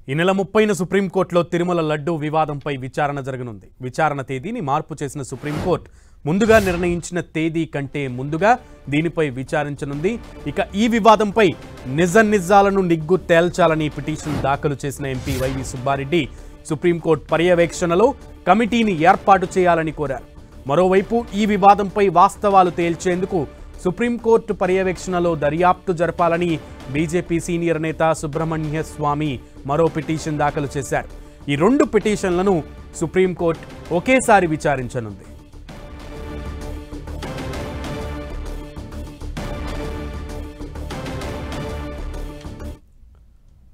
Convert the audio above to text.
ఈ నెల ముప్పైన సుప్రీంకోర్టులో తిరుమల లడ్డూ వివాదంపై విచారణ జరగనుంది విచారణ తేదీని మార్పు చేసిన సుప్రీంకోర్టు ముందుగా నిర్ణయించిన తేదీ కంటే ముందుగా దీనిపై విచారించనుంది ఇక ఈ వివాదంపై నిజ నిజాలను నిగ్గు తేల్చాలని పిటిషన్ దాఖలు చేసిన ఎంపీ వైవి సుబ్బారెడ్డి సుప్రీంకోర్టు పర్యవేక్షణలో కమిటీని ఏర్పాటు చేయాలని కోరారు మరోవైపు ఈ వివాదంపై వాస్తవాలు తేల్చేందుకు సుప్రీంకోర్టు పర్యవేక్షణలో దర్యాప్తు జరపాలని బీజేపీ సీనియర్ నేత సుబ్రహ్మణ్య స్వామి మరో పిటిషన్ దాఖలు చేశారు ఈ రెండు పిటిషన్లను సుప్రీంకోర్టు ఒకేసారి విచారించనుంది